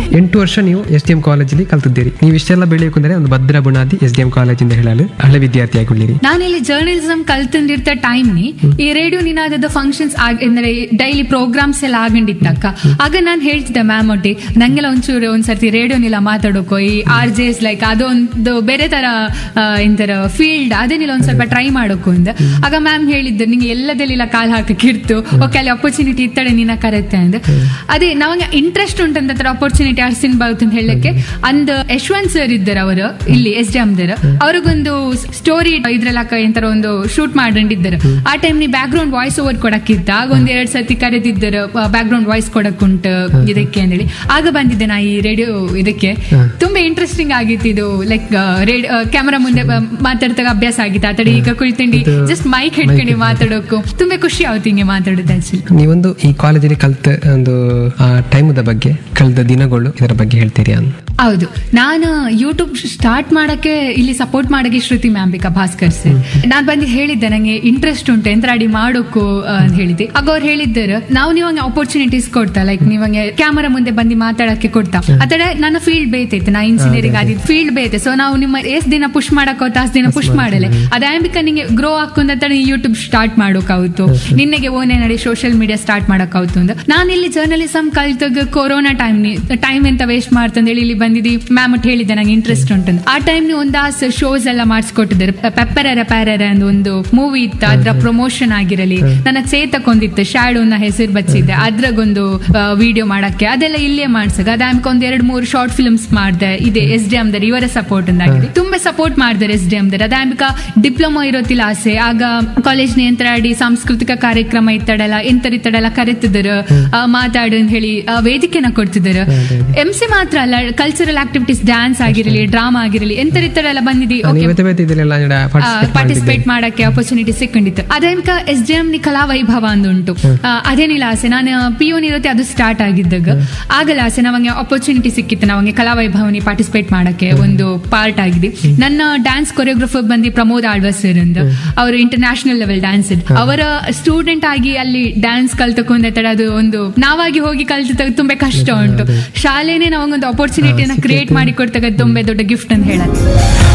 ಎಂಟು ವರ್ಷ ನೀವು ಎಸ್ ಡಿ ಎಂ ಕಾಲೇಜಲ್ಲಿ ಕಲ್ತಿದ್ದೀರಿ ನೀವು ಇಷ್ಟೆಲ್ಲ ಬೆಳೆಯಬೇಕಂದ್ರೆ ಒಂದು ಭದ್ರ ಬುನಾದಿ ಎಸ್ ಡಿ ಎಂ ಕಾಲೇಜಿಂದ ಹೇಳಲು ಹಳೆ ವಿದ್ಯಾರ್ಥಿಯಾಗಿದ್ದೀರಿ ನಾನಿಲ್ಲಿ ಜರ್ನಲಿಸಮ್ ಕಲ್ತಂದಿರ್ತ ಟೈಮ್ ನಿ ಈ ರೇಡಿಯೋ ನಿನಾದದ ಫಂಕ್ಷನ್ಸ್ ಅಂದ್ರೆ ಡೈಲಿ ಪ್ರೋಗ್ರಾಮ್ಸ್ ಎಲ್ಲ ಆಗಂಡಿತ್ತಕ್ಕ ಆಗ ನಾನು ಹೇಳ್ತಿದ್ದೆ ಮ್ಯಾಮ್ ಒಟ್ಟಿ ನಂಗೆಲ್ಲ ಒಂಚೂರು ಒಂದ್ಸರ್ತಿ ರೇಡಿಯೋನಿಲ್ಲ ಮಾತಾಡೋಕೋ ಈ ಆರ್ ಜೆ ಎಸ್ ಲೈಕ್ ಅದೊಂದು ಬೇರೆ ತರ ಆ, ಎಂತರ ಫೀಲ್ಡ್ ಅದನ್ನೆಲ್ಲ ಒಂದ್ ಸ್ವಲ್ಪ ಟ್ರೈ ಮಾಡೋಕು ಅಂದ ಆಗ ಮ್ಯಾಮ್ ಹೇಳಿದ್ದು ನಿಂಗೆ ಎಲ್ಲದೆಲ್ಲ ಕಾಲ್ ಹಾಕಕ್ಕಿರ್ತು ಓಕೆ ಅಲ್ಲಿ ಅಪರ್ಚುನಿಟಿ ಇತ್ತಡೆ ನಿನ್ನ ಕರೆತ್ತೆ ಅಂದ ಅದೇ ನಮಗೆ ಇಂಟ್ರೆಸ್ಟ್ ಉಂಟಂತ ಅಪರ್ಚುನಿಟಿ ಅರ್ಸಿನ್ ಬಾವುತ್ ಅಂತ ಹೇಳಕ್ಕೆ ಅಂದ್ ಯಶವಂತ್ ಸರ್ ಇದ್ದಾರೆ ಅವರು ಇಲ್ಲಿ ಎಸ್ ಡಿ ಎಮ್ದರ್ ಅವ್ರಿಗೊಂದು ಸ್ಟೋರಿ ಇದ್ರಲ್ಲ ಎಂತರ ಒಂದು ಶೂಟ್ ಮಾಡಿದ್ದಾರೆ ಆ ಟೈಮ್ ನೀ ಬ್ಯಾಕ್ ಗ್ರೌಂಡ್ ವಾಯ್ಸ್ ಓವರ್ ಕೊಡಕ್ಕಿತ್ತ ಆಗ ಒಂದ್ ಎರಡ್ ಸರ್ತಿ ಕರೆದಿದ್ದರು ಬ್ಯಾಕ್ ಗ್ರೌಂಡ್ ವಾಯ್ಸ್ ಕೊಡಕ್ ಉಂಟು ಇದಕ್ಕೆ ಅಂತೇಳಿ ಆಗ ಬಂದಿದ್ದೆ ನಾ ಈ ರೇಡಿಯೋ ಇದಕ್ಕೆ ತುಂಬಾ ಇಂಟ್ರೆಸ್ಟಿಂಗ್ ಆಗಿತ್ತು ಇದು ಲೈಕ್ ರೇಡಿಯೋ ಕ್ಯಾಮರಾ ಮುಂದೆ ಬ- ಮಾತಾಡ್ದಾಗ ಅಭ್ಯಾಸ ಆಗಿತ್ತು ಆತಡಿ ಈಗ ಕುಳಿತಂಡಿ ಜಸ್ಟ್ ಮೈಕ್ ಹಿಡ್ಕೊಂಡು ಮಾತಾಡೋಕು ತುಂಬಾ ಖುಷಿ ಆಗುತ್ತೆ ಹಿಂಗೆ ಮಾತಾಡೋದು ಆಕ್ಚುಲಿ ನೀವೊಂದು ಈ ಕಾಲೇಜಲ್ಲಿ ಕಲ್ತ ಒಂದು ಆ ಟೈಮದ ಬಗ್ಗೆ ಕಳೆದ ದಿನಗಳು ಇದರ ಬಗ್ಗೆ ಹೇಳ್ತೀರಿ ಅಂತ ಹೌದು ನಾನು ಯೂಟ್ಯೂಬ್ ಸ್ಟಾರ್ಟ್ ಮಾಡಕ್ಕೆ ಇಲ್ಲಿ ಸಪೋರ್ಟ್ ಮಾಡಕ್ಕೆ ಶ್ರುತಿ ಮ್ಯಾಂಬಿಕಾ ಭಾಸ್ಕರ್ ಸರ್ ನಾನ್ ಬಂದು ಹೇಳಿದ್ದೆ ನಂಗೆ ಇಂಟ್ರೆಸ್ಟ್ ಉಂಟು ಎಂತ ಅಡಿ ಮಾಡೋಕು ಆ, ಅಂತ ಹೇಳಿದ್ದೆ ಆಗ ಅವ್ರು ಹೇಳಿದ್ದಾರೆ ನಾವು ನೀವಂಗೆ ಅಪರ್ಚುನಿಟೀಸ್ ಕೊಡ್ತಾ ಲೈಕ್ ನೀವಂಗೆ ಕ್ಯಾಮರಾ ಮುಂದೆ ಬಂದು ಮಾತಾಡಕ್ಕೆ ಕೊಡ್ತಾ ಅದರ ನನ್ನ ಫೀಲ್ಡ್ ಬೇತೈತೆ ನಾ ಇಂಜಿನಿಯರಿಂಗ್ ಆದಿದ್ದು ಫೀಲ್ಡ್ ಬೇತೆ ಸೊ ನಾವು ನಿಮ್ಮ ಎಷ್ಟ್ ದಿನ ಪುಷ್ ಮಾಡಕ್ ಹೋತ ಅಷ್ಟ್ ದಿನ ಪುಷ್ ಮಾಡಲೆ ಅದಾಂಬಿಕ ನಿಂಗೆ ಗ್ರೋ ಹಾಕೊಂಡ ಯೂಟ್ಯೂಬ್ ಸ್ಟಾರ್ಟ್ ಮಾಡೋಕಾവുತ್ತು ನಿನ್ನೆಗೆ ಓನೇ ನಡಿ ಸೋಷಿಯಲ್ ಮೀಡಿಯಾ ಸ್ಟಾರ್ಟ್ ಮಾಡಕ್ಕಾവുತ್ತು ಅಂತ ನಾನು ಇಲ್ಲಿ ಜರ್ನಲಿಸಮ್ ಕಲ್ತಾಗ ಕೊರೋನಾ ಟೈಮ್ ಟೈಮ್ ಎಂತ ವೇಸ್ಟ್ ಮಾಡ್ತಂದೇಳಿ ಇಲ್ಲಿ ಬಂದಿದ್ದಿ ಮ್ಯಾಮ್ ಒಟ್ಟು ಹೇಳಿದ್ದೆ ನಂಗೆ ಇಂಟ್ರೆಸ್ಟ್ ಉಂಟಂತ ಆ ಟೈಮ್ ಒಂದಾಸ್ ಶೋಸ್ ಎಲ್ಲ ಮಾಡಿಸ್ಕೊಟ್ಟಿದ್ದಾರೆ ಪೆಪ್ಪರರ ಪ್ಯಾರರ ಅಂತ ಒಂದು ಮೂವಿ ಇತ್ತು ಅದ್ರ ಪ್ರಮೋಷನ್ ಆಗಿರಲಿ ನನ್ನ ಚೇತಕ್ಕೊಂದಿತ್ತು ಶ್ಯಾಡೋ ನ ಹೆಸರು ಬಚ್ಚಿದ್ದೆ ಅದ್ರಾಗೊಂದು ವಿಡಿಯೋ ಮಾಡಕ್ಕೆ ಅದೆಲ್ಲ ಇಲ್ಲೇ ಮಾಡ್ಸಕ್ ಅದಾಮ್ಕ ಒಂದ್ ಎರಡ್ ಮೂರು ಶಾರ್ಟ್ ಫಿಲ್ಮ್ಸ್ ಮಾಡ್ದೆ ಇದೆ ಎಸ್ ಡಿ ಎಮ್ದರ್ ಇವರ ಸಪೋರ್ಟ್ ಆಗಿದೆ ತುಂಬಾ ಸಪೋರ್ಟ್ ಮಾಡ್ತಾರೆ ಎಸ್ ಡಿ ಎಮ್ದರ್ ಅದಾಮ್ಕ ಡಿಪ್ಲೊಮಾ ಇರೋತಿಲ್ಲ ಆಸೆ ಆಗ ಕಾಲೇಜ್ ನಿಯಂತ್ರ ಆಡಿ ಸಾಂಸ್ಕೃತಿಕ ಕಾರ್ಯಕ್ರಮ ಇತ್ತಡಲ್ಲ ಎಂತರಿತ್ತಡಲ್ಲ ಕರೆತಿದ್ರು ಆ, ಮಾತಾಡು ಅಂತ ಹೇಳಿ ಆ, ವೇದಿಕೆನ ಕೊಡ್ತಿದ್ರು ಎಂ ಸಿ ಮಾತ್ರ ಅಲ್ಲ ಕಲ್ಚರಲ್ ಆಕ್ಟಿವಿಟೀಸ್ ಡ್ಯಾನ್ಸ್ ಆಗಿರಲಿ ಡ್ರಾಮಾ ಆಗಿರಲಿ ಎಂತರಿತ್ತಡಲ್ಲ ಬಂದಿದ್ದಿ ಓಕೆ ನೀವತ್ತೆ ಬೇತೆ ಇದೆಲ್ಲ ಪಾರ್ಟಿಸಿಪೇಟ್ ಮಾಡಕ್ಕೆ ಅಪರ್ಚುನಿಟಿ ಸಿಕ್ಕೊಂಡಿತ್ತು ಅದೇನ್ಕ ಎಸ್ ಡಿ ಎಂ ನಿ ಕಲಾ ವೈಭವ ಅಂದುಂಟು ಆ, ಅದೇನಿಲ್ಲ ಆಸೆ ನಾನು ಪಿ ಯು ಇರುತ್ತೆ ಅದು ಸ್ಟಾರ್ಟ್ ಆಗಿದ್ದಾಗ ಆಗಲ್ಲ ಆಸೆ ನಮಗೆ ಅಪರ್ಚುನಿಟಿ ಸಿಕ್ಕಿತ್ತು ನಮಗೆ ಕಲಾ ವೈಭವನಿ ಪಾರ್ಟಿಸಿಪೇಟ್ ಮಾಡಕ್ಕೆ ಒಂದು ಪಾರ್ಟ್ ಆಗಿದೆ ನನ್ನ ಡ್ಯಾನ್ಸ್ ಕೊರಿಯೋಗ್ರಫರ್ ಬಂದು ಪ್ರಮೋದ್ ಆಳ್ವ ಸರ್ ಅಂತ ಅವರು ಇಂಟರ್ನ್ಯಾಷನಲ್ ಲೆವೆಲ್ ಡ್ಯಾನ್ಸ್ ಅವರ ಸ್ಟೂಡೆಂಟ್ ಆಗಿ ಅಲ್ಲಿ ಡ್ಯಾನ್ಸ್ ಕಲ್ತಕೊಂಡ ಅದು ಒಂದು ನಾವಾಗಿ ಹೋಗಿ ಕಲ್ತ ತುಂಬಾ ಕಷ್ಟ ಉಂಟು ಶಾಲೆನೇ ನಮಗೊಂದು ಅಪರ್ಚುನಿಟಿನ ಕ್ರಿಯೇಟ್ ಮಾಡಿ ಕೊಡ್ತಾಗ ತುಂಬಾ ದೊಡ್ಡ ಗಿಫ್ಟ್ ಅಂತ ಹೇಳತ್ತೆ